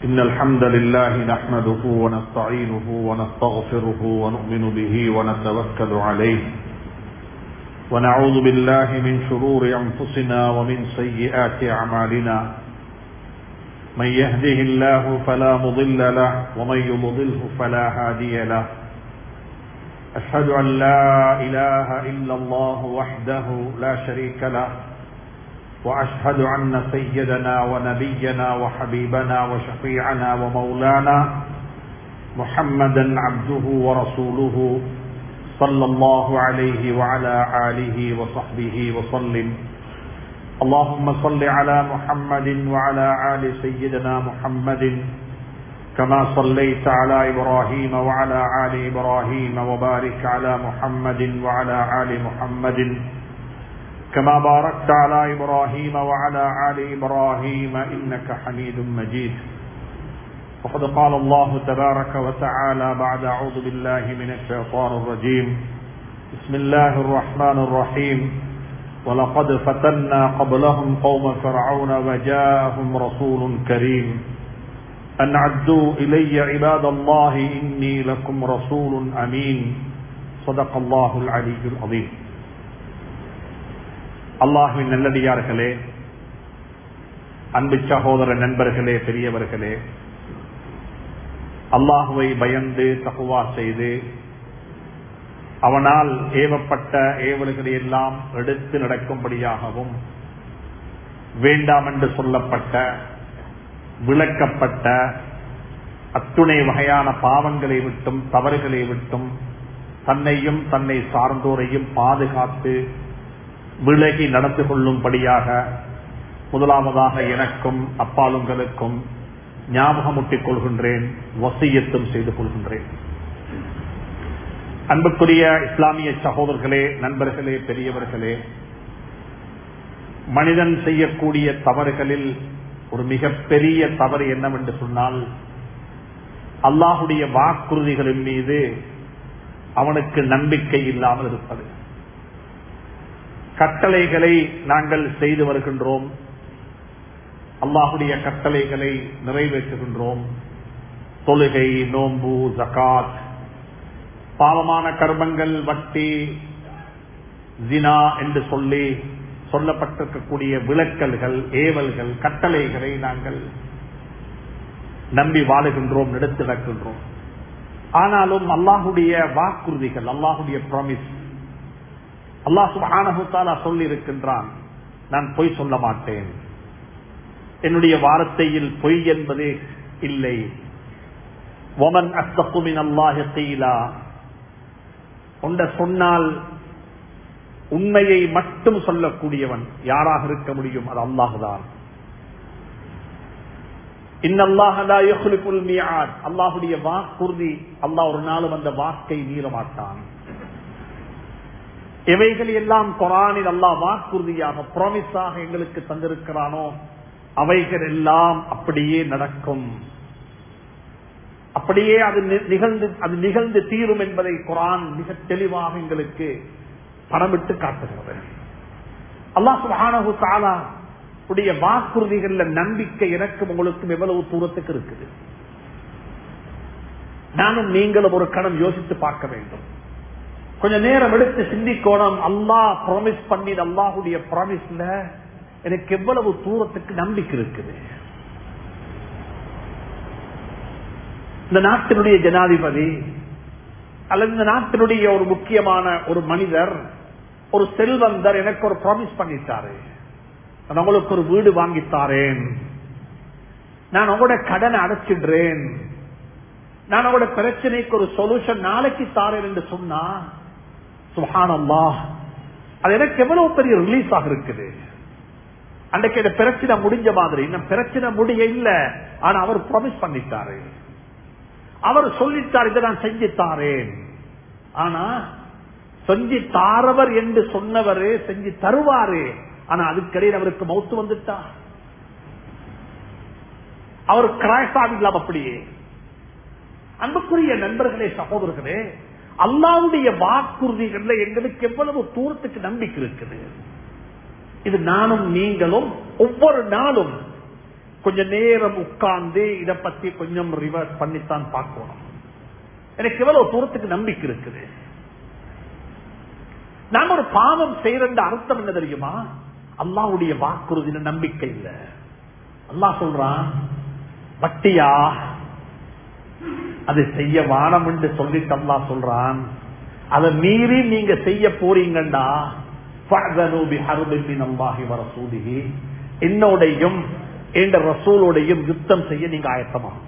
إن الحمد لله نحمده ونستعينه ونستغفره ونؤمن به ونتوكل عليه ونعوذ بالله من شرور أنفسنا ومن سيئات أعمالنا من يهده الله فلا مضل له ومن يضلله فلا هادي له أشهد أن لا إله إلا الله وحده لا شريك له وأشهد أن سيدنا ونبينا وحبيبنا وشفيعنا ومولانا محمدا عبده ورسوله صلى الله عليه وعلى آله وصحبه وسلم اللهم صل على محمد وعلى آل سيدنا محمد كما صليت على إبراهيم وعلى آل إبراهيم وبارك على محمد وعلى آل محمد كما باركت على إبراهيم وعلى آل إبراهيم إنك حميد مجيد وقد قال الله تبارك وتعالى بعد أعوذ بالله من الشيطان الرجيم بسم الله الرحمن الرحيم ولقد فتنا قبلهم قوم فرعون وجاءهم رسول كريم أن عدوا إلي عباد الله إني لكم رسول أمين صدق الله العلي العظيم அல்லாஹுவின் நல்லடியார்களே அன்பு சகோதர நண்பர்களே பெரியவர்களே அல்லாஹுவை பயந்து தகுவா செய்து அவனால் ஏவப்பட்ட ஏவல்களை எல்லாம் எடுத்து நடக்கும்படியாகவும் வேண்டாம் என்று சொல்லப்பட்ட விளக்கப்பட்ட அத்துணை வகையான பாவங்களை விட்டும் தவறுகளை விட்டும் தன்னையும் தன்னை சார்ந்தோரையும் பாதுகாத்து விலகி நடந்து கொள்ளும்படியாக முதலாவதாக எனக்கும் அப்பாலுங்களுக்கும் ஞாபகமூட்டிக் கொள்கின்றேன் வசியத்தும் செய்து கொள்கின்றேன் அன்புக்குரிய இஸ்லாமிய சகோதரர்களே நண்பர்களே பெரியவர்களே மனிதன் செய்யக்கூடிய தவறுகளில் ஒரு மிகப்பெரிய தவறு என்னவென்று சொன்னால் அல்லாஹுடைய வாக்குறுதிகளின் மீது அவனுக்கு நம்பிக்கை இல்லாமல் இருப்பது கட்டளைகளை நாங்கள் செய்து வருகின்றோம் அல்லாஹுடைய கட்டளைகளை நிறைவேற்றுகின்றோம் தொழுகை நோம்பு ஜகாத் பாவமான கர்மங்கள் வட்டி ஜினா என்று சொல்லி சொல்லப்பட்டிருக்கக்கூடிய விளக்கல்கள் ஏவல்கள் கட்டளைகளை நாங்கள் நம்பி வாழுகின்றோம் எடுத்து நடக்கின்றோம் ஆனாலும் அல்லாஹுடைய வாக்குறுதிகள் அல்லாஹுடைய ப்ராமிஸ் அல்லாஹ் சுபானகுத்தாலா சொல்லி இருக்கின்றான் நான் பொய் சொல்ல மாட்டேன் என்னுடைய வார்த்தையில் பொய் என்பதே இல்லை ஒமன் அஸ்தகுமின் அல்லாஹ் செய்யலா உண்ட சொன்னால் உண்மையை மட்டும் சொல்லக்கூடியவன் யாராக இருக்க முடியும் அது அல்லாஹுதான் அல்லாஹுடைய வாக்குறுதி அல்லாஹ் ஒரு நாளும் அந்த வாக்கை மீற மாட்டான் எவைகள் எல்லாம் குரானில் அல்லா வாக்குறுதியாக ப்ராமிஸாக எங்களுக்கு தந்திருக்கிறானோ அவைகள் எல்லாம் அப்படியே நடக்கும் அப்படியே அது நிகழ்ந்து அது நிகழ்ந்து தீரும் என்பதை குரான் மிக தெளிவாக எங்களுக்கு பணமிட்டு காட்டுகிறது அல்லாஹ் சுபானு தாலா உடைய வாக்குறுதிகள்ல நம்பிக்கை எனக்கும் உங்களுக்கும் எவ்வளவு தூரத்துக்கு இருக்குது நானும் நீங்களும் ஒரு கணம் யோசித்து பார்க்க வேண்டும் கொஞ்ச நேரம் எடுத்து சிந்திக்கோணம் அல்லாஹ் ப்ராமிஸ் பண்ணி அல்லாஹுடைய ப்ராமிஸ்ல எனக்கு எவ்வளவு தூரத்துக்கு நம்பிக்கை இருக்குது இந்த நாட்டினுடைய ஜனாதிபதி அல்லது இந்த நாட்டினுடைய ஒரு முக்கியமான ஒரு மனிதர் ஒரு செல்வந்தர் எனக்கு ஒரு ப்ராமிஸ் பண்ணிட்டாரு நான் உங்களுக்கு ஒரு வீடு வாங்கித்தாரேன் நான் உங்களோட கடனை அடைச்சிடுறேன் நான் உங்களோட பிரச்சனைக்கு ஒரு சொல்யூஷன் நாளைக்கு தாரேன் என்று சொன்னா சுஹானல்லா அது எனக்கு எவ்வளவு பெரிய ரிலீஸ் ஆக இருக்குது அன்றைக்கு இந்த பிரச்சனை முடிஞ்ச மாதிரி இன்னும் பிரச்சனை முடிய இல்ல ஆனா அவர் ப்ராமிஸ் பண்ணிட்டாரு அவர் சொல்லிட்டார் இதை நான் செஞ்சு தாரேன் ஆனா செஞ்சு தாரவர் என்று சொன்னவரு செஞ்சு தருவாரு ஆனா அதுக்கடையில் அவருக்கு மௌத்து வந்துட்டா அவர் கிராஷ் ஆகிடலாம் அப்படியே அன்புக்குரிய நண்பர்களே சகோதரர்களே அல்லாவுடைய வாக்குறுதிகள்ல எங்களுக்கு எவ்வளவு தூரத்துக்கு நம்பிக்கை இருக்குது இது நானும் நீங்களும் ஒவ்வொரு நாளும் கொஞ்ச நேரம் உட்கார்ந்து இத பத்தி கொஞ்சம் ரிவர்ஸ் பண்ணித்தான் பார்க்கணும் எனக்கு எவ்வளவு தூரத்துக்கு நம்பிக்கை இருக்குது நாம ஒரு பாவம் செய்யற அர்த்தம் என்ன தெரியுமா அல்லாவுடைய வாக்குறுதியில நம்பிக்கை இல்ல அல்லாஹ் சொல்றான் வட்டியா அது செய்ய வானம் என்று சொல்லிட்டு அல்லாஹ் சொல்றான் அதை மீறி நீங்க செய்ய போறீங்கண்டா என்னோடையும் என்ற ரசூலோடையும் யுத்தம் செய்ய நீங்க ஆயத்தமாகும்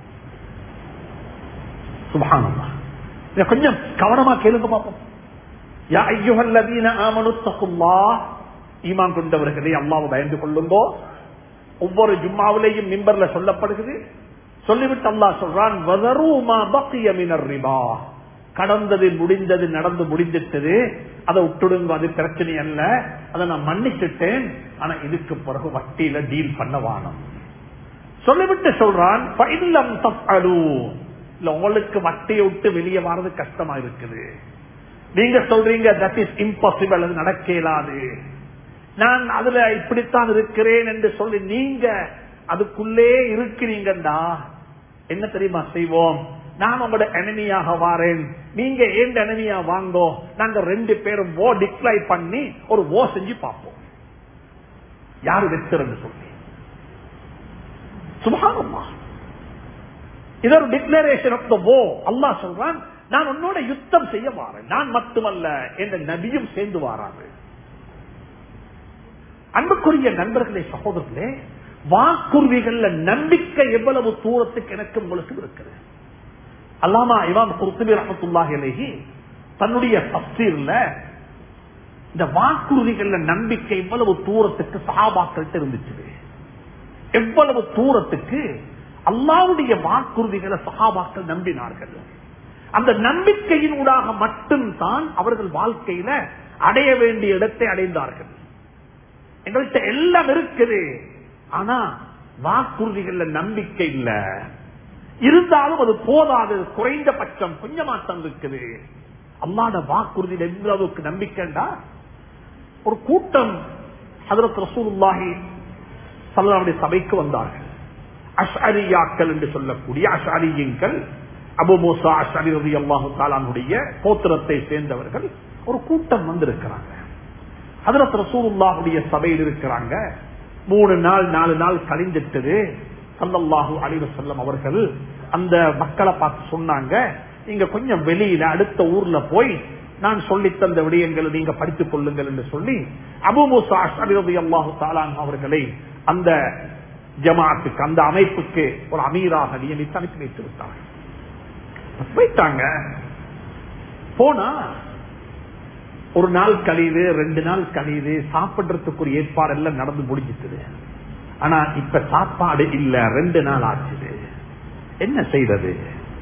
சுபானந்தா இதை கொஞ்சம் கவனமா கேளுங்க பார்ப்போம் யா ஐயுகல்லதீன ஆமனுத்தகுல்லா ஈமான் கொண்டவர்களே அல்லாவை பயந்து கொள்ளுங்கோ ஒவ்வொரு ஜும்மாவிலேயும் மிம்பர்ல சொல்லப்படுகிறது சொல்லிவிட்டு அல்லாஹ் சொல்றான் வதரூமா பக்கிய மினர் ரிபா கடந்தது முடிந்தது நடந்து முடிஞ்சிட்டது அதை விட்டுடுங்க அது பிரச்சனை அல்ல அதை நான் மன்னிச்சுட்டேன் ஆனா இதுக்கு பிறகு வட்டியில டீல் பண்ண வானம் சொல்லிவிட்டு சொல்றான் பயிலம் தப்படு இல்ல உங்களுக்கு வட்டியை விட்டு வெளியே வர்றது கஷ்டமா இருக்குது நீங்க சொல்றீங்க தட் இஸ் இம்பாசிபிள் அது நடக்க இயலாது நான் அதுல இப்படித்தான் இருக்கிறேன் என்று சொல்லி நீங்க அதுக்குள்ளே இருக்கிறீங்கடா என்ன தெரியுமா செய்வோம் நான் உங்களோட எனமியாக வாரேன் நீங்க ஏன் எனமியா வாங்கோ நாங்க ரெண்டு பேரும் ஓ டிக்ளை பண்ணி ஒரு ஓ செஞ்சு பார்ப்போம் யாரு வெச்சர்னு சொல்லி சுபாகமா இது ஒரு டிக்ளரேஷன் ஆஃப் த ஓ அல்லாஹ் சொல்றான் நான் உன்னோட யுத்தம் செய்ய வாரேன் நான் மட்டுமல்ல என்ற நபியும் சேர்ந்து வாராது அன்புக்குரிய நண்பர்களே சகோதரர்களே வாக்குறுதிகள்ல நம்பிக்கை எவ்வளவு தூரத்துக்கு எனக்கு உங்களுக்கு இருக்குது அல்லாமா இமாம் குர்த்துபி ரஹமத்துல்லாஹி அலைஹி தன்னுடைய தப்சீர்ல இந்த வாக்குறுதிகள்ல நம்பிக்கை எவ்வளவு தூரத்துக்கு சஹாபாக்கள்கிட்ட இருந்துச்சு எவ்வளவு தூரத்துக்கு அல்லாவுடைய வாக்குறுதிகளை சஹாபாக்கள் நம்பினார்கள் அந்த நம்பிக்கையின் ஊடாக மட்டும்தான் அவர்கள் வாழ்க்கையில அடைய வேண்டிய இடத்தை அடைந்தார்கள் எங்கள்கிட்ட எல்லாம் இருக்குது ஆனா வாக்குறுதிகள்ல நம்பிக்கை இல்ல இருந்தாலும் அது போதாது குறைந்தபட்சம் கொஞ்சமாட்டம் இருக்குது அல்லாத வாக்குறுதி எந்த அளவுக்கு நம்பிக்கைண்டா ஒரு கூட்டம் ஹதரத் ரசூலுல்லாஹி சல்லாவுடைய சபைக்கு வந்தார்கள் அஷ்அரியாக்கள் என்று சொல்லக்கூடிய அஷ்அரியுங்கள் அபு மூசா அஷ்அரி ரதி அல்லாஹு தாலானுடைய கோத்திரத்தை சேர்ந்தவர்கள் ஒரு கூட்டம் வந்திருக்கிறாங்க ஹதரத் ரசூலுல்லாஹுடைய சபையில் இருக்கிறாங்க மூணு நாள் நாலு நாள் கழிந்துட்டது சல்லல்லாஹு அலிவ செல்லம் அவர்கள் அந்த மக்களை பார்த்து சொன்னாங்க நீங்க கொஞ்சம் வெளியில அடுத்த ஊர்ல போய் நான் சொல்லி தந்த விடயங்களை நீங்க படித்துக் கொள்ளுங்கள் என்று சொல்லி அபுமுசா அஷரதி அல்லாஹு தாலான் அவர்களை அந்த ஜமாத்துக்கு அந்த அமைப்புக்கு ஒரு அமீராக நியமித்து அனுப்பி வைத்து விட்டாங்க போயிட்டாங்க போனா ஒரு நாள் கழியுது ரெண்டு நாள் கழியுது சாப்பிடுறதுக்கு ஒரு ஏற்பாடு எல்லாம் நடந்து முடிஞ்சிட்டது ஆனா இப்ப சாப்பாடு இல்ல ரெண்டு நாள் ஆச்சுது என்ன செய்தது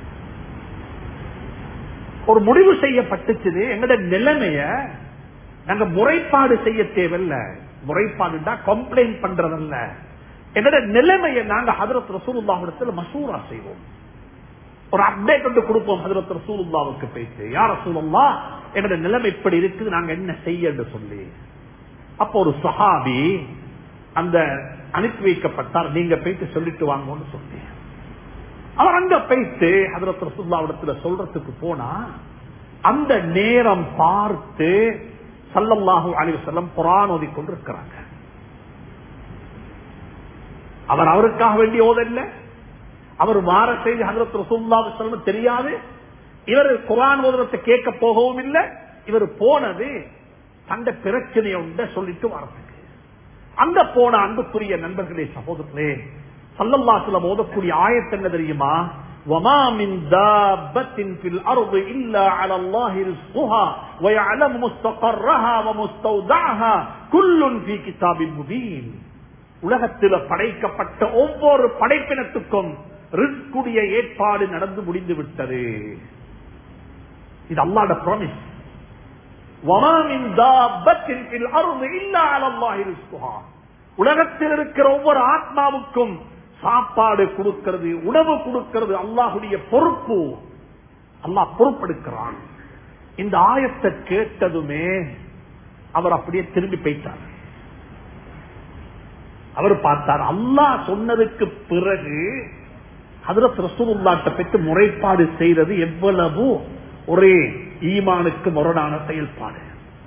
ஒரு முடிவு செய்யப்பட்டுச்சு எங்கட நிலைமைய நாங்க முறைப்பாடு செய்ய தேவையில்ல முறைப்பாடுடா கம்ப்ளைண்ட் பண்றதல்ல எங்கட நிலைமையை நாங்க ஹதரத் ரசூலுல்லாஹிடத்துல மசூரா செய்வோம் ஒரு அப்டேட் வந்து கொடுப்போம் ஹதரத் ரசூலுல்லாவுக்கு பேசி யார் ரசூலுல்லா எங்கட நிலைமை இப்படி இருக்குது நாங்க என்ன செய்ய சொல்லி அப்போ ஒரு சஹாபி அந்த அனுப்பி வைக்கப்பட்டார் நீங்க போயிட்டு சொல்லிட்டு வாங்கன்னு சொல்லி அவர் அங்க போயிட்டு ஹதரத் ரசூல்லாவிடத்துல சொல்றதுக்கு போனா அந்த நேரம் பார்த்து சல்லல்லாஹு அலைஹி வஸல்லம் குர்ஆன் ஓதி கொண்டிருக்கிறாங்க அவர் அவருக்காக வேண்டிய ஓதல்ல அவர் வார செய்தி ஹதரத் ரசூல்லாஹு சொல்லம் தெரியாது இவர் குர்ஆன் ஓதுறதை கேட்க போகவும் இல்லை இவர் போனது அந்த பிரச்சனையை உண்ட சொல்லிட்டு வரதுக்கு அங்க போன அன்புக்குரிய நண்பர்களே சகோதரர்களே சல்லல்லாசுல ஓதக்கூடிய ஆயத்து என்ன தெரியுமா وما من دابة في الأرض إلا على الله رزقها ويعلم مستقرها ومستودعها كل في كتاب مبين உலகத்தில் படைக்கப்பட்ட ஒவ்வொரு படைப்பினத்துக்கும் ரிஸ்குடைய ஏற்பாடு நடந்து முடிந்து விட்டது இது அல்லாட ப்ராமிஸ் உலகத்தில் இருக்கிற ஒவ்வொரு ஆத்மாவுக்கும் சாப்பாடு கொடுக்கிறது உணவு கொடுக்கிறது அல்லாஹுடைய பொறுப்பு அல்லாஹ் பொறுப்பெடுக்கிறான் இந்த ஆயத்தை கேட்டதுமே அவர் அப்படியே திரும்பி போயிட்டார் அவர் பார்த்தார் அல்லாஹ் சொன்னதுக்கு பிறகு ஹதரத் ரசூலுல்லாட்ட பெற்று முறைப்பாடு செய்தது எவ்வளவு ஒரே ஈமானுக்கு முரணான செயல்பாடு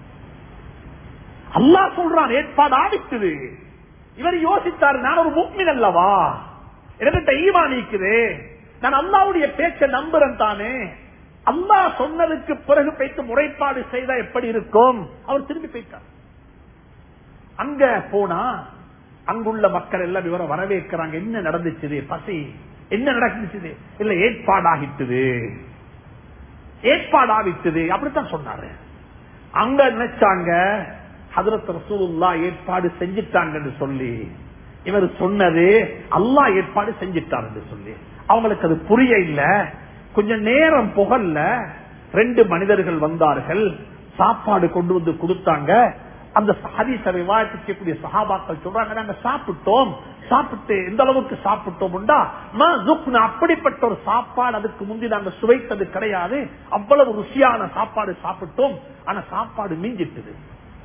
அல்லாஹ் சொல்றான் ஏற்பாடு ஆடிக்குது இவர் யோசித்தார் நான் ஒரு முக்மின் அல்லவா என்கிட்ட ஈமான் இருக்குது நான் அல்லாவுடைய பேச்ச நம்புறேன் தானே அல்லாஹ் சொன்னதுக்கு பிறகு பேச்சு முறைப்பாடு செய்தா எப்படி இருக்கும் அவர் திரும்பி போயிட்டார் அங்க போனா அங்குள்ள மக்கள் எல்லாம் விவரம் வரவேற்கிறாங்க என்ன நடந்துச்சு பசி என்ன நடந்துச்சு இல்ல ஏற்பாடாகிட்டுது ஏற்பாடாவிட்டது அப்படித்தான் சொன்னாரு அங்க நினைச்சாங்க ஹதரத் ரசூலுல்லா ஏற்பாடு செஞ்சிட்டாங்கன்னு சொல்லி இவர் சொன்னது அல்லாஹ் ஏற்பாடு செஞ்சிட்டார் சொல்லி அவங்களுக்கு அது புரிய இல்ல கொஞ்ச நேரம் புகழ்ல ரெண்டு மனிதர்கள் வந்தார்கள் சாப்பாடு கொண்டு வந்து கொடுத்தாங்க அந்த ஹதீச விவாதிக்கக்கூடிய சகாபாக்கள் சொல்றாங்க நாங்க சாப்பிட்டோம் சாப்பிட்டு எந்த அளவுக்கு சாப்பிட்டோம்டா அப்படிப்பட்ட ஒரு சாப்பாடு அதுக்கு முந்தி நாங்க சுவைத்தது கிடையாது அவ்வளவு ருசியான சாப்பாடு சாப்பிட்டோம் ஆனா சாப்பாடு மீஞ்சிட்டது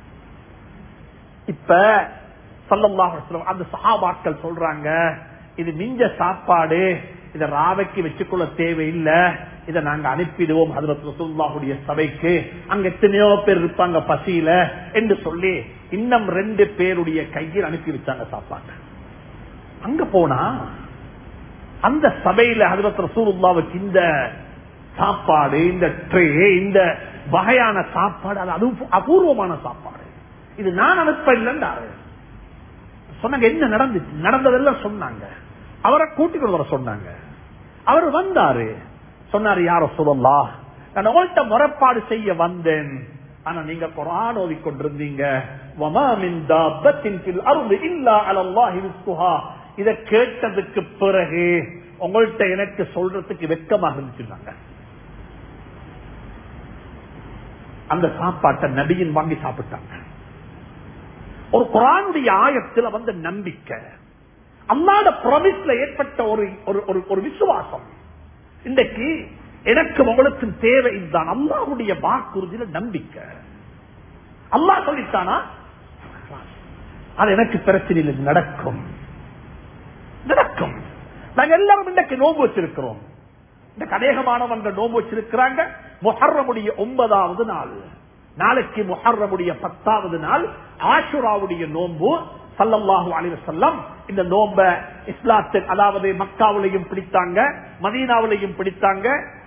இப்ப சல்லல்லாஹு அந்த சஹாபாக்கள் சொல்றாங்க இது மிஞ்ச சாப்பாடு இத ராவைக்கு வச்சுக்கொள்ள தேவையில்லை இதை நாங்க அனுப்பிடுவோம் ஹதரத் ரசூல்லாவுடைய சபைக்கு அங்க எத்தனையோ பேர் இருப்பாங்க பசியில என்று சொல்லி இன்னும் ரெண்டு பேருடைய கையில் அனுப்பி வச்சாங்க சாப்பாடு அங்க போனா அந்த சபையில ஹதரத் ரசூலுல்லாவுக்கு இந்த சாப்பாடு இந்த ட்ரே இந்த வகையான சாப்பாடு அது அது அபூர்வமான சாப்பாடு இது நான் அனுப்ப இல்லைன்றாரு சொன்னாங்க என்ன நடந்துச்சு நடந்ததெல்லாம் சொன்னாங்க அவரை கூட்டிக் வர சொன்னாங்க அவர் வந்தாரு சொன்னாரு யார சொல்லலாம் நான் உங்கள்கிட்ட முறைப்பாடு செய்ய வந்தேன் ஆனா நீங்க குரான் ஓதிக்கொண்டிருந்தீங்க இத கேட்டதுக்கு பிறகு உங்கள்கிட்ட எனக்கு சொல்றதுக்கு வெக்கமாக இருந்துச்சுன்னாங்க அந்த சாப்பாட்டை நபியின் வாங்கி சாப்பிட்டாங்க ஒரு குரானுடைய ஆயத்தில் வந்த நம்பிக்கை அல்லாத ப்ரொமிஸ்ல ஏற்பட்ட ஒரு ஒரு விசுவாசம் இன்றைக்கு எனக்கு உங்களுக்கு தேவை இதுதான் அல்லாவுடைய வாக்குறுதியில நம்பிக்கை அல்லா சொல்லித்தானா அது எனக்கு பிரச்சனை இல்லை நடக்கும் நடக்கும் நாங்க எல்லாரும் இன்றைக்கு நோம்பு வச்சிருக்கிறோம் இந்த கதேகமானவங்க நோம்பு வச்சிருக்கிறாங்க முஹர்ரமுடைய ஒன்பதாவது நாள் நாளைக்கு முஹர்ரமுடைய பத்தாவது நாள் ஆஷுராவுடைய நோம்பு சல்லல்லாஹு அலிவசல்லம் இந்த நோம்ப இஸ்லாத்தில் அதாவது மக்காவிலையும் பிடித்தாங்க மதீனாவிலையும் பிடித்தாங்க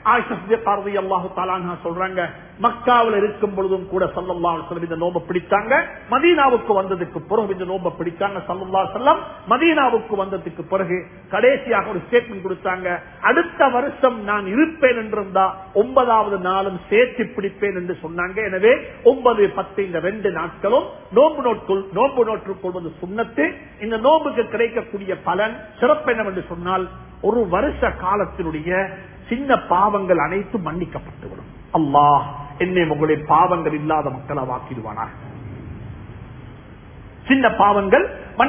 சொல்றாங்க மக்காவில் இருக்கும் பொழுதும் கூட சல்லல்லா சொல்லம் இந்த நோம்ப பிடித்தாங்க மதீனாவுக்கு வந்ததுக்கு பிறகு இந்த நோம்ப பிடித்தாங்க சல்லல்லா செல்லம் மதீனாவுக்கு வந்ததுக்கு பிறகு கடைசியாக ஒரு ஸ்டேட்மெண்ட் கொடுத்தாங்க அடுத்த வருஷம் நான் இருப்பேன் என்றிருந்தா ஒன்பதாவது நாளும் சேர்த்து பிடிப்பேன் என்று சொன்னாங்க எனவே ஒன்பது பத்து இந்த ரெண்டு நாட்களும் நோம்பு நோட்குள் நோம்பு நோற்றுக் கொள்வது சுண்ணத்து இந்த நோம்புக்கு கிடைக்கக்கூடிய பலன் சிறப்பு என்னவென்று சொன்னால் ஒரு வருஷ காலத்தினுடைய சின்ன பாவங்கள் அனைத்தும் மன்னிக்கப்பட்டுவிடும் அல்லாஹ் என்னை உங்களுடைய பாவங்கள் இல்லாத மக்களை வாக்கிடுவானாக சின்ன பாவங்கள்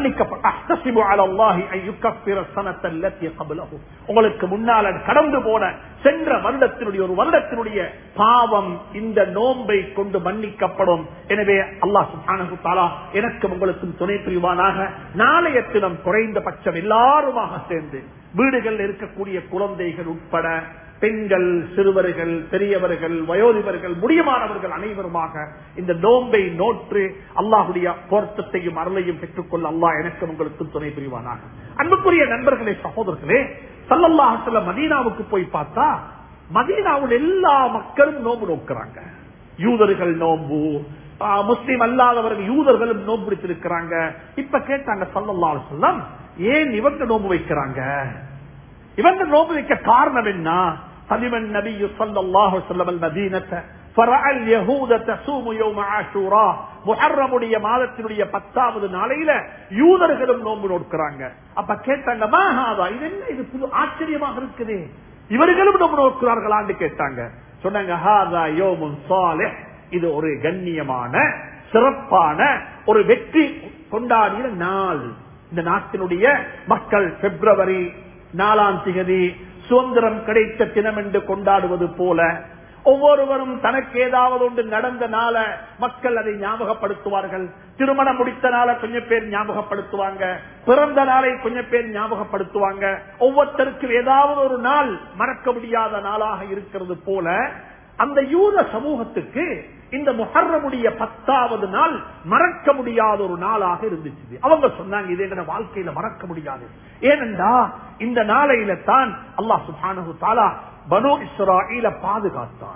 உங்களுக்கு முன்னால் கடந்து போன சென்ற வருடத்தினுடைய ஒரு வருடத்தினுடைய பாவம் இந்த நோன்பை கொண்டு மன்னிக்கப்படும் எனவே அல்லாஹ் தாலா எனக்கு உங்களுக்கும் துணை புரிவானாக நாளைய தினம் குறைந்தபட்சம் எல்லாருமாக சேர்ந்து வீடுகளில் இருக்கக்கூடிய குழந்தைகள் உட்பட பெண்கள் சிறுவர்கள் பெரியவர்கள் வயோதிபர்கள் முடியமானவர்கள் அனைவருமாக இந்த நோன்பை நோற்று அல்லாஹுடைய போர்த்தத்தையும் அருளையும் பெற்றுக்கொள்ள அல்லாஹ் எனக்கு உங்களுக்கு துணை புரிவானாக அன்புக்குரிய நண்பர்களே சகோதரர்களே சல்லல்லாஹல மதீனாவுக்கு போய் பார்த்தா மதீனாவில் எல்லா மக்களும் நோம்பு நோக்கிறாங்க யூதர்கள் நோம்பு முஸ்லீம் அல்லாதவர்கள் யூதர்களும் நோம்பு பிடித்திருக்கிறாங்க இப்ப கேட்டாங்க சல்லல்லா சொல்லம் ஏன் இவங்க நோம்பு வைக்கிறாங்க இவங்க நோம்பு வைக்க காரணம் என்ன قدم النبي صلى الله عليه وسلم المدينة فرأى اليهود تصوم يوم عاشوراء முஹர்ரமுடைய மாதத்தினுடைய பத்தாவது நாளையில யூதர்களும் நோன்பு நோக்கிறாங்க அப்ப கேட்டாங்க மாஹாதா இது என்ன இது புது ஆச்சரியமாக இருக்குது இவர்களும் நோன்பு நோக்கிறார்களான்னு கேட்டாங்க சொன்னாங்க ஹாதா யோமுன் சாலிஹ் இது ஒரு கண்ணியமான சிறப்பான ஒரு வெற்றி கொண்டாடிய நாள் இந்த நாட்டினுடைய மக்கள் பிப்ரவரி நாலாம் திகதி சுதந்திரம் கிடைத்த தினம் என்று கொண்டாடுவது போல ஒவ்வொருவரும் தனக்கு ஏதாவது ஒன்று நடந்த நாள மக்கள் அதை ஞாபகப்படுத்துவார்கள் திருமணம் முடித்த நாள கொஞ்சம் பேர் ஞாபகப்படுத்துவாங்க பிறந்த நாளை கொஞ்சம் பேர் ஞாபகப்படுத்துவாங்க ஒவ்வொருத்தருக்கும் ஏதாவது ஒரு நாள் மறக்க முடியாத நாளாக இருக்கிறது போல அந்த யூத சமூகத்துக்கு இந்த முஹர்ரமுடைய பத்தாவது நாள் மறக்க முடியாத ஒரு நாளாக இருந்துச்சு அவங்க சொன்னாங்க இது எங்க வாழ்க்கையில மறக்க முடியாது ஏனென்றா இந்த நாளையில தான் அல்லாஹ் சுபானு தாலா பனோ இஸ்ராயில பாதுகாத்தான்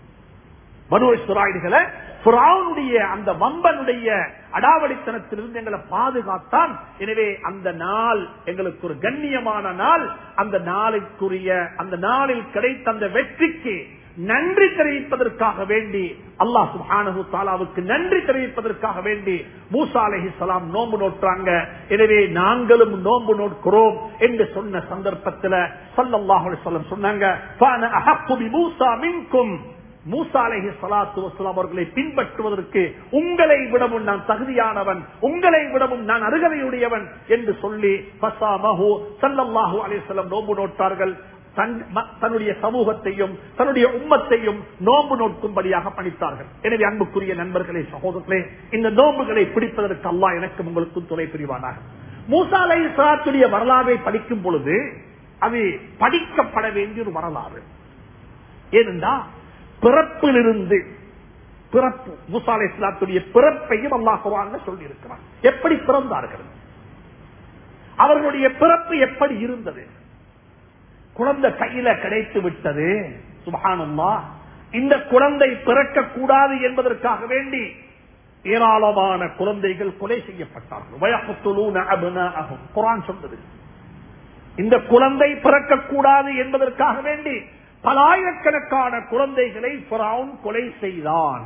பனோ இஸ்ராயில்களை புறாவுடைய அந்த வம்பனுடைய அடாவடித்தனத்திலிருந்து எங்களை பாதுகாத்தான் எனவே அந்த நாள் எங்களுக்கு ஒரு கண்ணியமான நாள் அந்த நாளுக்குரிய அந்த நாளில் கிடைத்த அந்த வெற்றிக்கு நன்றி தெரிவிப்பதற்காக வேண்டி அல்லாஹ் சுஹானு தாலாவுக்கு நன்றி தெரிவிப்பதற்காக வேண்டி மூசா அலஹி சலாம் நோம்பு நோட்டுறாங்க எனவே நாங்களும் நோம்பு நோட்கிறோம் என்று சொன்ன சந்தர்ப்பத்தில் சல்லாஹு சொல்லம் சொன்னாங்க மூசா மின்கும் மூசா அலஹி சலாத்து வசலாம் அவர்களை பின்பற்றுவதற்கு உங்களை விடவும் நான் தகுதியானவன் உங்களை விடவும் நான் அருகதையுடையவன் என்று சொல்லி பசாமஹு சல்லல்லாஹு அலிசல்லம் நோம்பு நோட்டார்கள் தன்னுடைய சமூகத்தையும் தன்னுடைய உம்மத்தையும் நோன்பு நோக்கும்படியாக பணித்தார்கள் எனவே அன்புக்குரிய நண்பர்களே சகோதரர்களே இந்த நோன்புகளை பிடிப்பதற்கு அல்லா எனக்கும் உங்களுக்கும் துணை புரிவானாக மூசாலை சலாத்துடைய வரலாறை படிக்கும் பொழுது அது படிக்கப்பட வேண்டிய ஒரு வரலாறு ஏனென்றா பிறப்பிலிருந்து பிறப்பு மூசாலை இஸ்லாத்துடைய பிறப்பையும் அல்லாஹுவாங்க சொல்லி இருக்கிறார் எப்படி பிறந்தார்கள் அவர்களுடைய பிறப்பு எப்படி இருந்தது குழந்தை கையில கிடைத்து விட்டது சுபகானம்மா இந்த குழந்தை பிறக்க கூடாது என்பதற்காக வேண்டி ஏராளமான குழந்தைகள் கொலை செய்யப்பட்டார்கள் குரான் சொன்னது இந்த குழந்தை பிறக்கக்கூடாது என்பதற்காக வேண்டி பலாயிரக்கணக்கான குழந்தைகளை பிராவுன் கொலை செய்தான்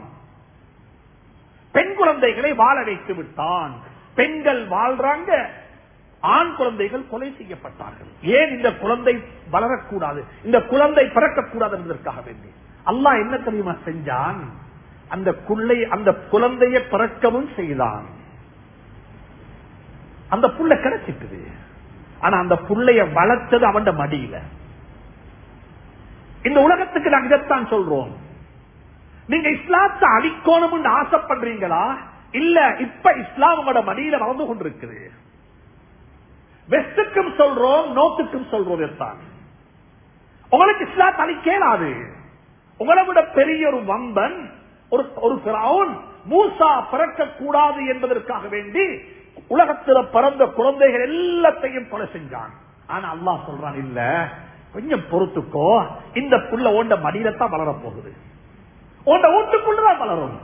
பெண் குழந்தைகளை வாழ வைத்து விட்டான் பெண்கள் வாழ்றாங்க ஆண் குழந்தைகள் கொலை செய்யப்பட்டார்கள் ஏன் இந்த குழந்தை வளரக்கூடாது இந்த குழந்தை பிறக்கக்கூடாது என்பதற்காக வேண்டி அல்லாஹ் என்ன தெரியுமா செஞ்சான் அந்த குள்ளை அந்த குழந்தைய பிறக்கவும் செய்தான் அந்த புள்ள கிடைச்சிட்டுது ஆனா அந்த புள்ளைய வளர்த்தது அவன் மடியில இந்த உலகத்துக்கு நாங்க இதைத்தான் சொல்றோம் நீங்க இஸ்லாத்தை அழிக்கணும் ஆசைப்படுறீங்களா இல்ல இப்ப இஸ்லாம் உங்களோட மடியில வளர்ந்து கொண்டிருக்குது வெஸ்டுக்கும் சொல்றோம் நோத்துக்கும் சொல்றோம் தான் உங்களுக்கு இஸ்லாத் அழிக்கலாது உங்களை விட பெரிய ஒரு வம்பன் ஒரு ஒரு பிராவுன் மூசா பிறக்க கூடாது என்பதற்காக வேண்டி உலகத்தில் பிறந்த குழந்தைகள் எல்லாத்தையும் கொலை செஞ்சான் ஆனா அல்லாஹ் சொல்றான் இல்ல கொஞ்சம் பொறுத்துக்கோ இந்த புள்ள ஓண்ட மடியிலத்தான் வளர போகுது ஓண்ட வீட்டுக்குள்ளதான் வளரும்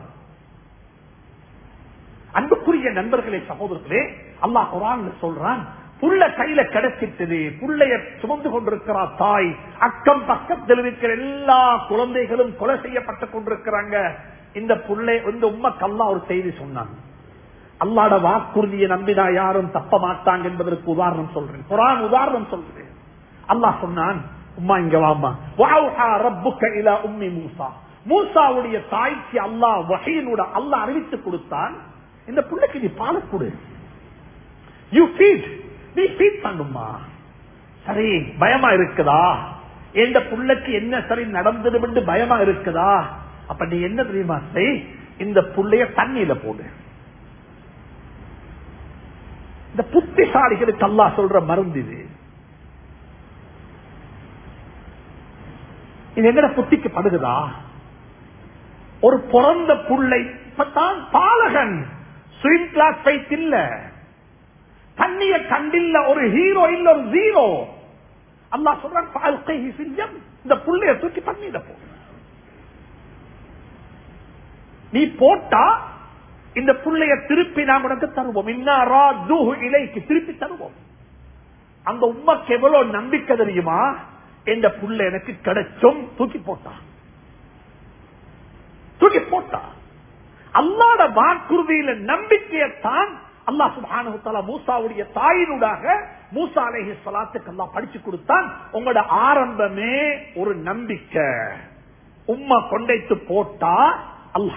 அன்புக்குரிய நண்பர்களே சகோதரர்களே அல்லாஹ் குரான் சொல்றான் புள்ள கையில கிடைச்சிட்டது புள்ளைய சுமந்து கொண்டிருக்கிறா தாய் அக்கம் பக்கத்தில் இருக்கிற எல்லா குழந்தைகளும் கொலை செய்யப்பட்டுக் கொண்டிருக்கிறாங்க இந்த புள்ளை இந்த உம்மக்கல்லா ஒரு செய்தி சொன்னாங்க அல்லாட வாக்குறுதியை நம்பினா யாரும் தப்ப மாட்டாங்க என்பதற்கு உதாரணம் சொல்றேன் குரான் உதாரணம் சொல்றேன் அல்லாஹ் சொன்னான் உம்மா இங்க வாமா ரப்புக்க இலா உம்மி மூசா மூசாவுடைய தாய்க்கு அல்லாஹ் வகையினோட அல்லாஹ் அறிவித்து கொடுத்தான் இந்த பிள்ளைக்கு நீ பால கொடு யூ ஃபீட் நீ ஃபீட் பண்ணுமா சரி பயமா இருக்குதா எந்த புள்ளைக்கு என்ன சரி நடந்துடும் பயமா இருக்குதா அப்ப நீ என்ன தெரியுமா செய் இந்த புள்ளைய தண்ணியில போடு இந்த புத்திசாலிகளுக்கு அல்லா சொல்ற மருந்து இது இது எங்கட புத்திக்கு படுகுதா ஒரு பிறந்த புள்ளை இப்பதான் பாலகன் ஸ்விம் கிளாஸ் பைத் இல்ல தண்ணிய கண்டில்ல ஒரு ஹீரோ இல்ல ஒரு ஜீரோ அல்லா சொல்றான் இந்த புள்ளைய தூக்கி தண்ணியில போ நீ போட்டா இந்த புள்ளைய திருப்பி நாம் உனக்கு தருவோம் இன்னாரா தூஹு இலைக்கு திருப்பி தருவோம் அந்த உமக்கு எவ்வளவு நம்பிக்கை தெரியுமா இந்த புள்ள எனக்கு கிடைச்சும் தூக்கி போட்டா தூக்கி போட்டா அல்லாட வாக்குறுதியில நம்பிக்கையத்தான் அல்லா சுபானு மூசாவுடைய தாயினூடாக மூசா அலேஹி சலாத்துக்கு எல்லாம் படிச்சு கொடுத்தான் உங்களோட ஆரம்பமே ஒரு நம்பிக்கை உம்மா கொண்டைத்து போட்டா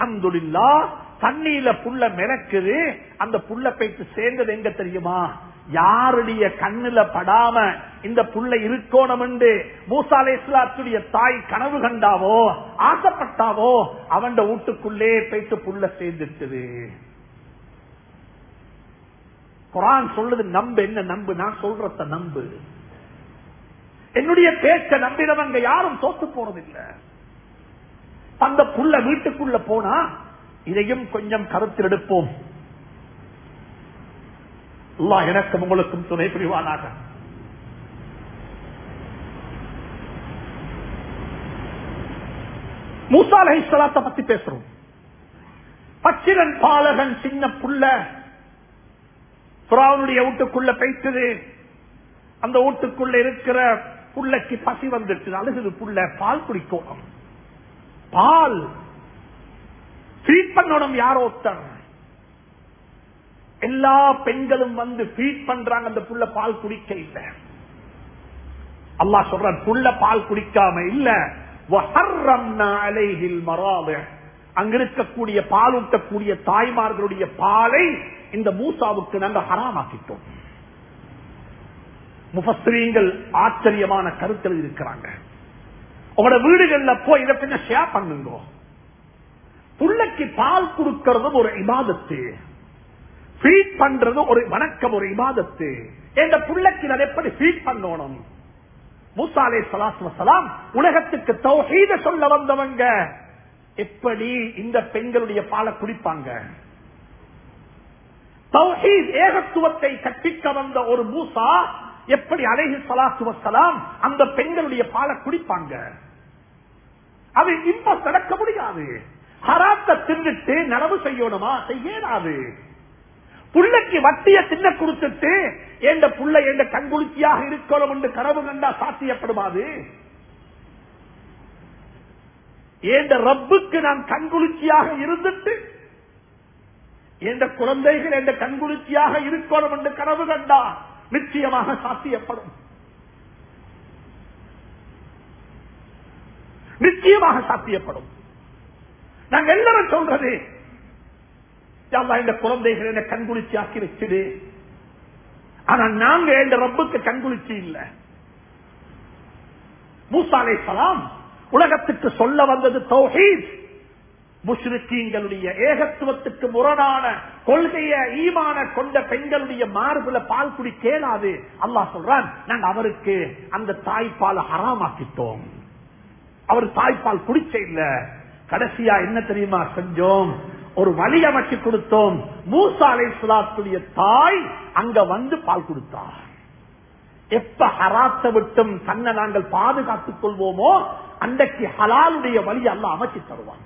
அல்ஹம்துலில்லா தண்ணியில புள்ள மிளக்குது அந்த புள்ள போய்த்து சேர்ந்தது எங்க தெரியுமா யாருடைய கண்ணுல படாம இந்த புள்ள இருக்கோணம் என்று மூசாலே இஸ்லாத்துடைய தாய் கனவு கண்டாவோ ஆசைப்பட்டாவோ அவன் வீட்டுக்குள்ளே போயிட்டு புள்ள சேர்ந்துட்டுது குரான் சொல்லுது நம்பு என்ன நம்பு நான் சொல்றத நம்பு என்னுடைய பேச்ச நம்பினவங்க யாரும் தோத்து போறதில்லை அந்த புள்ள வீட்டுக்குள்ள போனா இதையும் கொஞ்சம் கருத்தில் எடுப்போம் அல்லாஹ் எனக்கும் உங்களுக்கும் துணை புரிவானாக மூசா அலைஹிஸ்ஸலாத்தை பத்தி பேசுறோம் பச்சிரன் பாலகன் சின்ன புள்ள புறாவனுடைய வீட்டுக்குள்ள பேய்த்தது அந்த வீட்டுக்குள்ள இருக்கிற புள்ளைக்கு பசி வந்துட்டு அழுகுது புள்ள பால் குடிக்கணும் பால் ஃபீட் பண்ணணும் யாரோ ஒருத்தர் எல்லா பெண்களும் வந்து ஃபீட் பண்றாங்க அந்த புள்ள பால் குடிக்க இல்ல அல்லாஹ் சொல்ற புள்ள பால் குடிக்காம இல்ல வஹர்ரம்னா அலைஹில் மராதிஅ. அங்க இருக்கக்கூடிய பால் ஊட்டக்கூடிய தாய்மார்களுடைய பாலை இந்த மூசாவுக்கு நாங்கள் ஹராமாக்கிட்டோம் முஃபஸ்ரீங்கள் ஆச்சரியமான கருத்தில் இருக்கிறாங்க உங்களோட வீடுகள்ல போய் இதை பின்ன ஷேர் பண்ணுங்க புள்ளைக்கு பால் கொடுக்கறதும் ஒரு இபாதத்து ஃபீட் பண்றது ஒரு வணக்கம் ஒரு இபாதத்து என்ற புள்ளைக்கு நான் எப்படி ஃபீட் பண்ணணும் மூசாலே சலாத்து வசலாம் உலகத்துக்கு தௌஹீத சொல்ல வந்தவங்க எப்படி இந்த பெண்களுடைய பாலை குடிப்பாங்க தௌஹீத் ஏகத்துவத்தை கற்பிக்க வந்த ஒரு மூசா எப்படி அலைஹி சலாத்து வசலாம் அந்த பெண்களுடைய பாலை குடிப்பாங்க அது இன்பம் நடக்க முடியாது ஹராத்த தின்னுட்டு நனவு செய்யணுமா செய்யலாது புள்ளைக்கு வட்டிய தின்ன கொடுத்துட்டு எந்த புள்ள எந்த கண்குளிர்ச்சியாக இருக்கணும் என்று கனவு கண்டா சாத்தியப்படுமாது எந்த ரப்புக்கு நான் கண்குளிர்ச்சியாக இருந்துட்டு எந்த குழந்தைகள் எந்த கண்குளிர்ச்சியாக இருக்கணும் என்று கனவு கண்டா நிச்சயமாக சாத்தியப்படும் நிச்சயமாக சாத்தியப்படும் நாங்க எல்லாரும் சொல்றது "யா இந்த குழந்தைகள் என்ன கண்குளிர்ச்சி ஆக்கி வச்சுடு ஆனா நாங்க எந்த ரப்புக்கு கண்குளிர்ச்சி இல்ல மூசாலை சலாம் உலகத்துக்கு சொல்ல வந்தது தௌஹீத் முஷ்ரிக்கீங்களுடைய ஏகத்துவத்துக்கு முரணான கொள்கைய ஈமான கொண்ட பெண்களுடைய மார்புல பால் குடி கேளாது அல்லாஹ் சொல்றான் நாங்க அவருக்கு அந்த தாய்ப்பாலை ஹராமாக்கிட்டோம் அவர் தாய்ப்பால் குடிச்ச இல்ல கடைசியா என்ன தெரியுமா செஞ்சோம் ஒரு வழி அமைச்சு கொடுத்தோம் மூசாலை சுலாத்துடைய தாய் அங்க வந்து பால் கொடுத்தார் எப்ப ஹராத்த விட்டும் தன்னை நாங்கள் பாதுகாத்துக் கொள்வோமோ அன்றைக்கு ஹலாலுடைய வழி அல்ல அமைச்சு தருவான்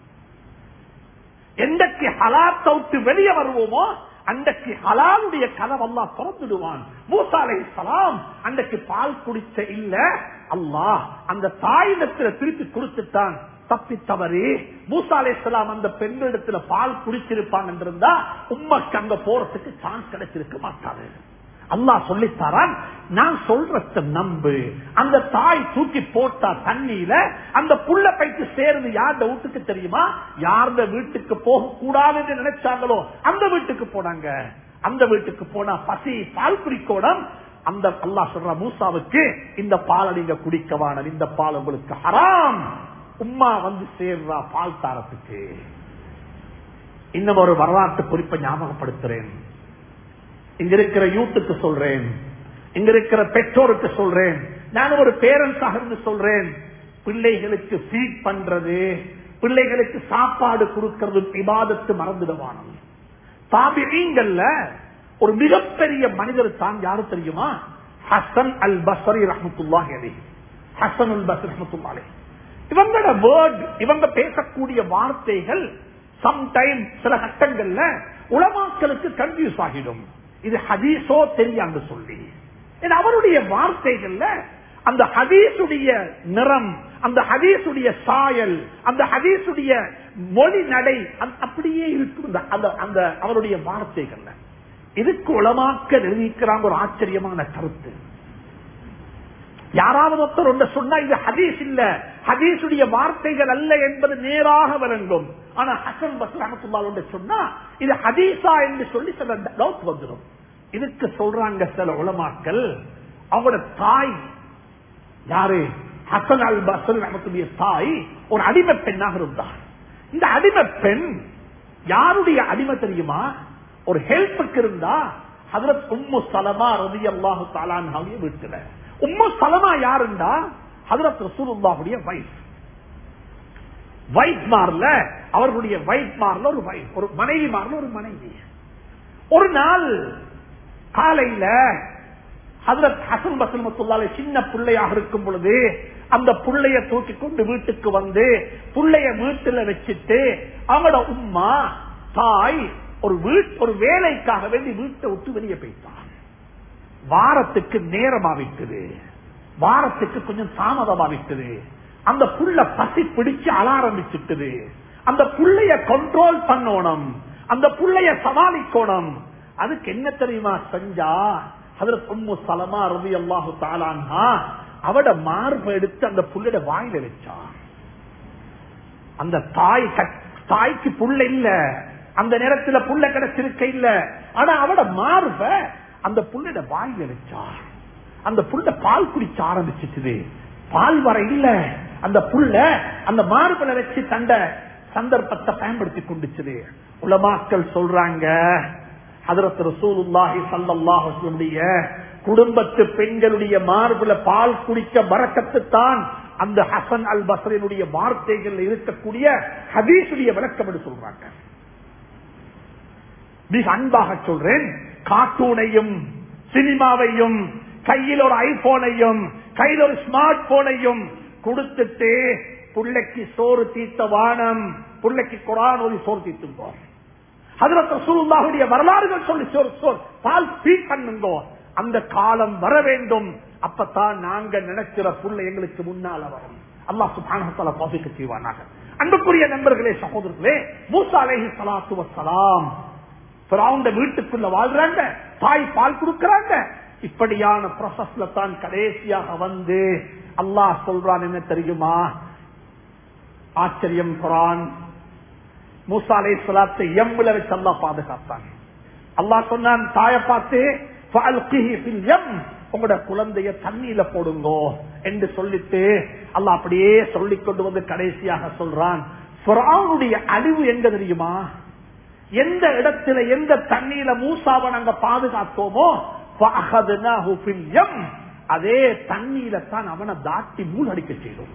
எந்தக்கு ஹலாத்த விட்டு வெளியே வருவோமோ அன்றைக்கு ஹலாலுடைய கதவு அல்லா திறந்துடுவான் மூசாலை சலாம் அன்றைக்கு பால் குடிச்ச இல்ல அல்லாஹ் அந்த தாயிடத்துல திருப்பி கொடுத்துட்டான் தப்பி தவறி மூசாலை சலாம் அந்த பெண்களிடத்துல பால் குடிச்சிருப்பாங்க இருந்தா உம்மக்கு அங்க போறதுக்கு சான்ஸ் கிடைச்சிருக்க மாட்டாரு அல்லாஹ் சொல்லித்தாரான் நான் சொல்றத நம்பு அந்த தாய் தூக்கி போட்டா தண்ணியில அந்த புள்ள பைக்கு சேர்ந்து யார்ட வீட்டுக்கு தெரியுமா யார்த வீட்டுக்கு போக கூடாதுன்னு நினைச்சாங்களோ அந்த வீட்டுக்கு போனாங்க அந்த வீட்டுக்கு போனா பசி பால் குடிக்கோடம் அந்த அல்லாஹ் சொல்ற மூசாவுக்கு இந்த பாலை நீங்க குடிக்கவான இந்த பால் உங்களுக்கு ஹராம் உம்மா வந்து சேர்றா பால் தாரத்துக்கு இன்னும் ஒரு வரலாற்று குறிப்பை ஞாபகப்படுத்துறேன் இங்க இருக்கிற யூத்துக்கு சொல்றேன் இங்க இருக்கிற பெற்றோருக்கு சொல்றேன் நான் ஒரு பேரண்ட்ஸாக இருந்து சொல்றேன் பிள்ளைகளுக்கு ஃபீட் பண்றது பிள்ளைகளுக்கு சாப்பாடு கொடுக்கிறது விவாதத்து மறந்துடுவானம் தாபிகள்ல ஒரு மிகப்பெரிய மனிதர் தான் யாரு தெரியுமா ஹசன் அல் பசரி ரஹமத்துல்லாஹி அலி ஹசன் அல் பசர் ரஹமத்துல்லாலே இவங்களோட வேர்ட் இவங்க பேசக்கூடிய வார்த்தைகள் சம்டைம் சில கட்டங்கள்ல உலமாக்களுக்கு கன்ஃபியூஸ் ஆகிடும் இது ஹதீஸோ தெரியாது சொல்லி ஏன்னா அவருடைய வார்த்தைகள்ல அந்த ஹதீசுடைய நிறம் அந்த ஹதீசுடைய சாயல் அந்த ஹதீசுடைய மொழி நடை அந்த- அப்படியே இருக்கும் இந்த- அந்த- அந்த அவருடைய வார்த்தைகள்ல இதுக்கு உளமாக்க நிர்ணயிக்கிறாங்க ஒரு ஆச்சரியமான கருத்து யாராவது ஒருத்தர் ஒன்று சொன்னா இது ஹதீஸ் இல்ல ஹதீசுடைய வார்த்தைகள் அல்ல என்பது நேராக விளங்கும் ஆனா ஹசன் பஸ் ரஹமத்துல்லா ஒன்று சொன்னா இது ஹதீஸா என்று சொல்லி சில டவுட் வந்துடும் இதுக்கு சொல்றாங்க சில உலமாக்கள் அவங்களோட தாய் யாரு ஹசன் அல் பசல் நமக்குடைய தாய் ஒரு அடிமை பெண்ணாக இருந்தார் இந்த அடிமை பெண் யாருடைய அடிமை தெரியுமா ஒரு ஹெல்ப்புக்கு இருந்தா ஹதரத் உம்மு சலமா ரதி அல்லாஹு தாலான்ஹாவுடைய வீட்டுல உம்மு சலமா யாருண்டா ஹதரத் ரசூலுல்லாஹுடைய வைஃப் வைஃப் மார்ல அவர்களுடைய வைஃப் மார்ல ஒரு வைஃப் ஒரு மனைவி மார்ல ஒரு மனைவி ஒரு நாள் காலையில ஹதரத் ஹசன் பசன் மத்துல்லால சின்ன பிள்ளையாக இருக்கும் பொழுது அந்த புள்ளைய தூக்கி கொண்டு வீட்டுக்கு வந்து புள்ளைய வீட்டுல வச்சுட்டு அவங்களோட உம்மா தாய் ஒரு வீட் ஒரு வேலைக்காக வேண்டி வீட்டை விட்டு வெளியே போயிட்டான் வாரத்துக்கு நேரமா விட்டது வாரத்துக்கு கொஞ்சம் தாமதமா விட்டது அந்த புள்ள பசி பிடிச்சு அழ ஆரம்பிச்சுட்டது அந்த புள்ளைய கண்ட்ரோல் பண்ணணும் அந்த புள்ளைய சமாளிக்கணும் அதுக்கு என்ன தெரியுமா செஞ்சா அதுல பொண்ணு சலமா ரவி அல்லாஹு தாலான்னா அவட மார்பை எடுத்து அந்த புள்ளைட வாயில வச்சான் அந்த தாய் கட்- தாய்க்கு புள்ள இல்ல அந்த நேரத்துல புள்ள கிடைச்சிருக்க இல்ல ஆனா அவட மார்ப அந்த புள்ளைட வாயில வச்சா அந்த புள்ள பால் குடிச்ச ஆரம்பிச்சிட்டுது பால் வர இல்ல அந்த புள்ள அந்த மார்புல வச்சு தண்ட சந்தர்ப்பத்தை பயன்படுத்தி கொண்டுச்சுது உலமாக்கள் சொல்றாங்க ஹதரத் ரசூலுல்லாஹி ஸல்லல்லாஹு அலைஹி வஸல்லம் குடும்பத்து பெண்களுடைய மார்புல பால் குடிக்க பறக்கத்து தான் அந்த ஹசன் அல் பஸ்ரினுடைய வார்த்தைகள் இருக்கக்கூடிய ஹதீசுடைய விளக்கம் என்று சொல்றாங்க மிக அன்பாக சொல்றேன் கார்ட்டூனையும் சினிமாவையும் கையில் ஒரு ஐபோனையும் கையில் ஒரு ஸ்மார்ட் போனையும் கொடுத்துட்டு புள்ளைக்கு சோறு தீர்த்த வானம் புள்ளைக்கு குரான் ஒரு சோறு தீர்த்துங்கோ ஹதரத் ரசூலுல்லாஹுடைய வரலாறுகள் சொல்லி சொல் சொல் பால் ஸ்பீக் பண்ணுங்கோ அந்த காலம் வர வேண்டும் அப்பதான் நாங்க நினைக்கிற புள்ள எங்களுக்கு முன்னால வரும் அல்லாஹ் சுப்ஹானஹு வ தஆலா தௌஃபீக் செய்வானாக அன்புக்குரிய நண்பர்களே சகோதரர்களே மூசா அலைஹி ஸலாத்து வஸ்ஸலாம் பிறவுண்ட வீட்டுக்குள்ள வாழ்றாங்க தாய் பால் கொடுக்கறாங்க இப்படியான ப்ராசஸ்ல தான் கடைசியாக வந்து அல்லாஹ் சொல்றான் என்ன தெரியுமா ஆச்சரியம் குரான் மூசா அலை சலாத்தை எம்முல வச்சு அல்லா பாதுகாத்தான் அல்லாஹ் சொன்னான் தாயை பார்த்து "ஃபஅல்கிஹி ஃபில் யம்." உங்களோட குழந்தைய தண்ணியில போடுங்கோ என்று சொல்லிட்டு அல்லாஹ் அப்படியே சொல்லிக் கொண்டு வந்து கடைசியாக சொல்றான் ஃபிரௌனுடைய அழிவு எங்க தெரியுமா எந்த இடத்துல எந்த தண்ணீர மூசாவை நாங்க பாதுகாத்தோமோ فَأَخَذْنَاهُ فِي الْيَمِّ. அதே தண்ணீர தான் அவனை தாட்டி மூழ்கடிக்க செய்தோம்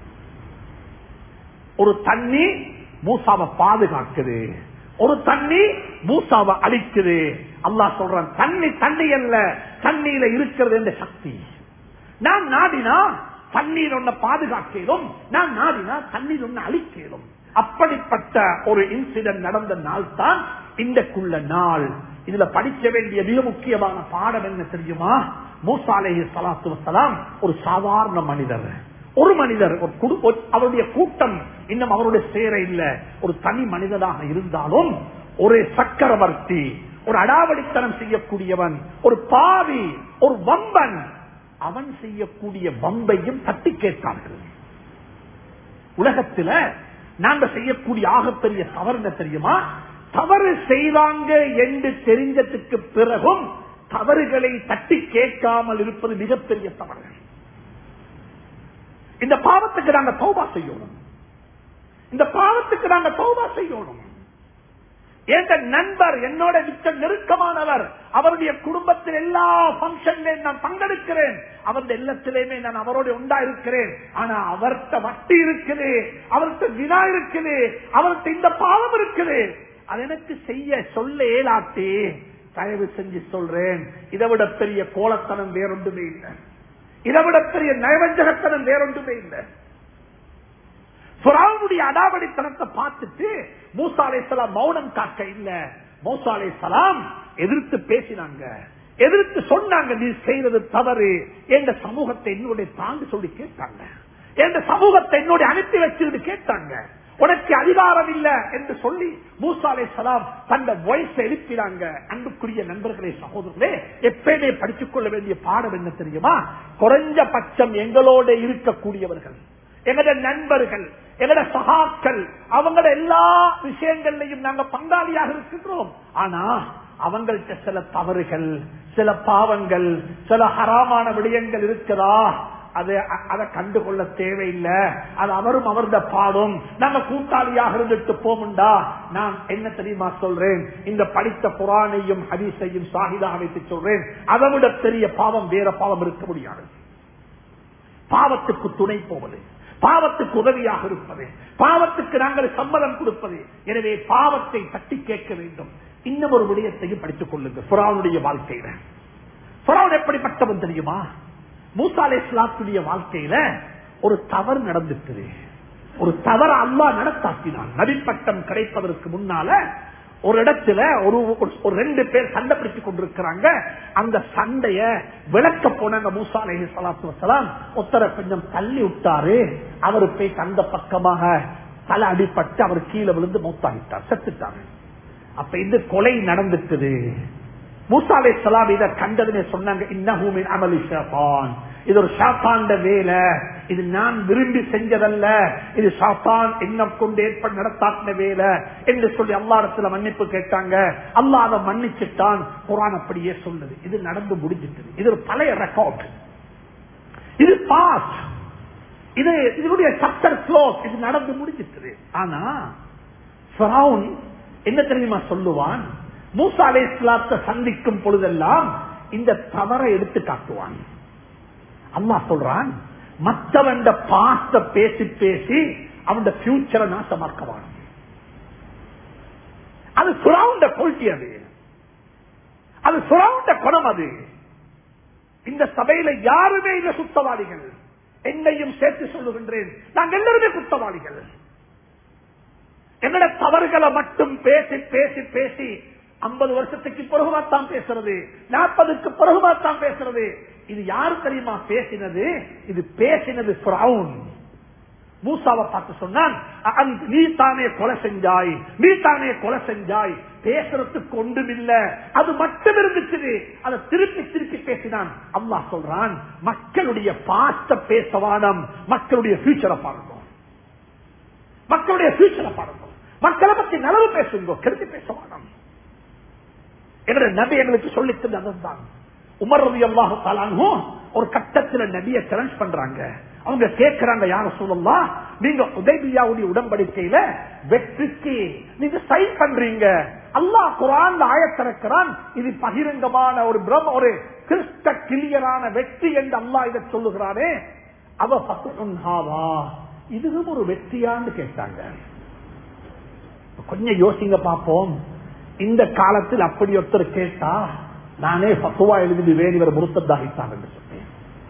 ஒரு தண்ணி மூசாவை பாதுகாக்குது ஒரு தண்ணி மூசாவை அழிக்குது அல்லாஹ் சொல்றான் தண்ணி தண்ணி அல்ல தண்ணியில இருக்கிறது என்ற சக்தி நான் நாடினா தண்ணீர் ஒன்ன பாதுகாக்கலும் நான் நாடினா தண்ணீர் ஒன்ன அழிக்கலும் அப்படிப்பட்ட ஒரு இன்சிடென்ட் நடந்த நாள் தான் இந்தக்குள்ள நாள் இதுல படிக்க வேண்டிய மிக முக்கியமான பாடம் என்ன தெரியுமா மூசா அலைஹி ஸலாத்து வஸலாம் ஒரு சாதாரண மனிதர் ஒரு மனிதர் ஒரு குடு- ஒரு- அவருடைய கூட்டம் இன்னும் அவருடைய சேர இல்ல ஒரு தனி மனிதனாக இருந்தாலும் ஒரு சக்கரவர்த்தி ஒரு அடாவடித்தனம் செய்யக்கூடியவன் ஒரு பாவி ஒரு வம்பன் அவன் செய்யக்கூடிய வம்பையும் தட்டி கேட்பார்கள் உலகத்துல நாங்க செய்யக்கூடிய ஆகப்பெரிய தவறு என்ன தெரியுமா தவறு செய்வாங்க என்று தெரிஞ்சதுக்கு பிறகும் தவறுகளை தட்டி கேட்காமல் இருப்பது மிகப்பெரிய தவறு இந்த பாவத்துக்கு நாங்க தௌபா செய்யணும் இந்த பாவத்துக்கு நாங்க தௌபா செய்யணும் என்ற நண்பர் என்னோட மிக்க நெருக்கமானவர் அவருடைய குடும்பத்தில் எல்லா பங்கன்லையும் நான் பங்கெடுக்கிறேன் அவருடைய எல்லாத்திலையுமே நான் அவரோட உண்டா இருக்கிறேன் ஆனா அவர்கிட்ட வட்டி இருக்குது அவர்கிட்ட வினா இருக்குது அவர்கிட்ட இந்த பாவம் இருக்குது அது எனக்கு செய்ய சொல்ல இயலாட்டி தயவு செஞ்சு சொல்றேன் இதை விட பெரிய கோலத்தனம் வேறொன்றுமே இல்லை இதை விட பெரிய நயவஞ்சகத்தனம் வேறொன்றுமே இல்லை புறாவுடைய அடாவடித்தனத்தை பார்த்துட்டு மூசா அலைசலாம் மௌனம் காக்க இல்ல மூசா அலைசலாம் எதிர்த்து பேசினாங்க எதிர்த்து சொன்னாங்க நீ செய்யறது தவறு என்ற சமூகத்தை என்னுடைய தாண்டி சொல்லி கேட்டாங்க என்ற சமூகத்தை என்னுடைய அனுப்பி வச்சுக்கிட்டு கேட்டாங்க உனக்கு அதிகாரம் இல்ல என்று சொல்லி மூசா அலைசலாம் தந்த வயசை எழுப்பினாங்க அன்புக்குரிய நண்பர்களே சகோதரர்களே எப்பயுமே படித்துக் கொள்ள வேண்டிய பாடம் என்ன தெரியுமா குறைஞ்சபட்சம் எங்களோட இருக்கக்கூடியவர்கள் எங்கட நண்பர்கள் எங்கட சகாக்கள் அவங்களோட எல்லா விஷயங்கள்லையும் நாங்க பங்காளியாக இருக்கின்றோம் ஆனா அவங்கள்ட்ட சில தவறுகள் சில பாவங்கள் சில ஹராமான விடயங்கள் இருக்குதா அது அதை கண்டுகொள்ள தேவையில்லை அது அவரும் அவருடைய பாடும் நாங்க கூட்டாளியாக இருந்துட்டு போமுண்டா நான் என்ன தெரியுமா சொல்றேன் இந்த படித்த புராணையும் ஹதீஸையும் சாகிதாக வைத்து சொல்றேன் அதை விட பெரிய பாவம் வேற பாவம் இருக்க முடியாது பாவத்துக்கு துணை போவது பாவத்துக்கு உதவியாக இருப்பது பாவத்துக்கு நாங்கள் சம்மதம் கொடுப்பது எனவே பாவத்தை தட்டி கேட்க வேண்டும் இன்னும் ஒரு விடயத்தையும் படித்துக் கொள்ளுங்க புறாவுடைய வாழ்க்கையில புறாவன் எப்படிப்பட்டவன் தெரியுமா மூசாலே இஸ்லாத்துடைய வாழ்க்கையில ஒரு தவறு நடந்துட்டு ஒரு தவற அல்லா நடத்தாக்கினான் நபிப்பட்டம் கிடைப்பதற்கு முன்னால ஒரு இடத்துல ஒரு ஒரு ரெண்டு பேர் சண்டை பிடித்துக் கொண்டிருக்கிறாங்க அந்த சண்டைய விளக்க போனாங்க மூசா அலஹி சலாத்து வசலாம் ஒத்தரை கொஞ்சம் தள்ளி விட்டாரு அவரு போய் அந்த பக்கமாக தலை அடிப்பட்டு அவர் கீழே விழுந்து மூத்தாகிட்டார் செத்துட்டாரு அப்ப இது கொலை நடந்துட்டுது மூசாலை சலாம் இதை கண்டதுன்னு சொன்னாங்க இன்னஹூமின் அமலி ஷாபான் இது ஒரு ஷாப்பாண்ட வேலை இது நான் விரும்பி செஞ்சதல்ல இது ஷாப்பான் என்ன கொண்டு ஏற்பட நடத்தாட்டின வேலை என்று சொல்லி அல்லாடத்துல மன்னிப்பு கேட்டாங்க அல்லா அதை மன்னிச்சுட்டான் குரான் அப்படியே சொல்லுது இது நடந்து முடிஞ்சிட்டது இது ஒரு பழைய ரெக்கார்ட் இது பாஸ் இது இதனுடைய சப்டர் க்ளோஸ் இது நடந்து முடிஞ்சிட்டது ஆனா ஃபரவுன் என்ன தெரியுமா சொல்லுவான் மூசா அலை இஸ்லாத்தை சந்திக்கும் பொழுதெல்லாம் இந்த தவறை எடுத்து காட்டுவான் அம்மா சொல்றான் மற்றவன் பாஸ்ட பேசி பேசி அவன் பியூச்சரை நாசமாக்குவான் அது சுறாவுண்ட கொள்கை அது அது சுறாவுண்ட குணம் அது இந்த சபையில யாருமே இல்ல சுத்தவாளிகள் என்னையும் சேர்த்து சொல்லுகின்றேன் நாங்கள் எல்லாருமே குத்தவாளிகள் என்னோட தவறுகளை மட்டும் பேசி பேசி பேசி ஐம்பது வருஷத்துக்கு பிறகுமாத்தான் பேசுறது நாற்பதுக்கு பிறகுமாத்தான் பேசுறது இது யாரு தெரியுமா பேசினது இது பேசினது பிரவுன் மூசாவை பார்த்து சொன்னான் நீ தானே கொலை செஞ்சாய் நீ தானே கொலை செஞ்சாய் பேசுறதுக்கு ஒன்றும் இல்ல அது மட்டும் இருந்துச்சு அதை திருப்பி திருப்பி பேசினான் அம்மா சொல்றான் மக்களுடைய பாஸ்ட பேசவானம் மக்களுடைய ஃபியூச்சரை பாருங்க மக்களுடைய ஃபியூச்சரை பாருங்க மக்களை பத்தி நலவு பேசுங்க கருத்து பேசவானம் என்ற நபி எங்களுக்கு சொல்லி அதுதான் உமர் ரவி அல்லாஹு தாலானும் ஒரு கட்டத்துல நபிய சேலஞ்ச் பண்றாங்க அவங்க கேட்கிறாங்க யார சொல்லலாம் நீங்க உதவியாவுடைய உடன்படிக்கையில வெற்றிக்கு நீங்க சைன் பண்றீங்க அல்லாஹ் குரான் ஆயத்திறக்கிறான் இது பகிரங்கமான ஒரு பிரம்ம ஒரு கிறிஸ்த கிளியரான வெற்றி என்று அல்லாஹ் இதை சொல்லுகிறானே அவ பத்துவா இதுவும் ஒரு வெற்றியான்னு கேட்டாங்க கொஞ்சம் யோசிங்க பார்ப்போம் இந்த காலத்தில் அப்படி ஒருத்தர் கேட்டா நானே பத்துவா எழுதி வேணிவர் முருத்ததாகித்தான் என்று சொன்னேன்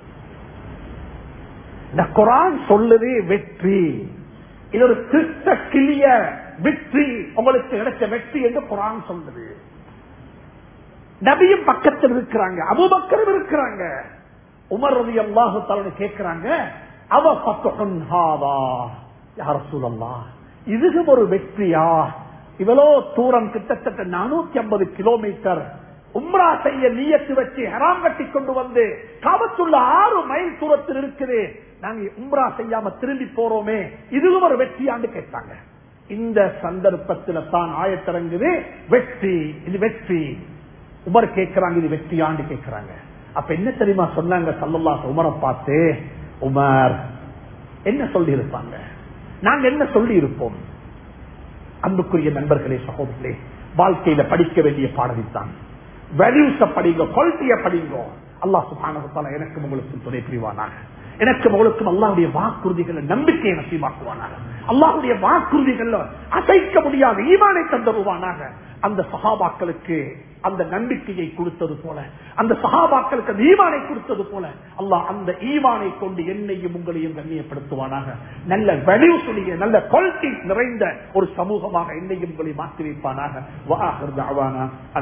இந்த குரான் சொல்லுது வெற்றி இது ஒரு கிறிஸ்த கிளிய வெற்றி உங்களுக்கு கிடைச்ச வெற்றி என்று குரான் சொல்லுது நபியும் பக்கத்தில் இருக்கிறாங்க அபுபக்கரும் இருக்கிறாங்க உமர் ரவி அல்லாஹு தலைவனு கேட்கிறாங்க அவ பத்துவா யார சூழல்லா இதுவும் ஒரு வெற்றியா இவ்வளோ தூரம் கிட்டத்தட்ட நானூத்தி ஐம்பது கிலோமீட்டர் உம்ரா செய்ய நீயத்து வச்சு ஹராம் கட்டி கொண்டு வந்து காபத்துள்ள ஆறு மைல் தூரத்தில் இருக்குது நாங்க உம்ரா செய்யாம திரும்பி போறோமே இதுவும் ஒரு வெற்றியாண்டு கேட்டாங்க இந்த சந்தர்ப்பத்தில் தான் ஆயத்திறங்குது வெற்றி இது வெற்றி உமர் கேட்கிறாங்க இது வெற்றியாண்டு கேட்கிறாங்க அப்ப என்ன தெரியுமா சொன்னாங்க சல்லல்லா உமரை பார்த்து உமர் என்ன சொல்லி இருப்பாங்க நாங்க என்ன சொல்லி இருப்போம் அன்புக்குரிய நண்பர்களே சகோதரர்களே வாழ்க்கையில படிக்க வேண்டிய பாடவித்தான் வேல்யூஸ படிங்க குவாலிட்டிய படிங்க அல்லாஹ் சுபானத்தால எனக்கும் உங்களுக்கும் துணை புரிவானாக எனக்கும் உங்களுக்கும் அல்லாவுடைய வாக்குறுதிகளை நம்பிக்கையை நசீமாக்குவானாக அல்லாஹுடைய வாக்குறுதிகள் அசைக்க முடியாத ஈமானை தந்தருவானாக அந்த சகாபாக்களுக்கு அந்த நம்பிக்கையை கொடுத்தது போல அந்த சகாபாக்களுக்கு அந்த ஈமானை கொடுத்தது போல அல்லாஹ் அந்த ஈமானை கொண்டு என்னையும் உங்களையும் கண்ணியப்படுத்துவானாக நல்ல வெளியுடைய நல்ல குவாலிட்டி நிறைந்த ஒரு சமூகமாக என்னையும் உங்களை மாற்றி வைப்பானாக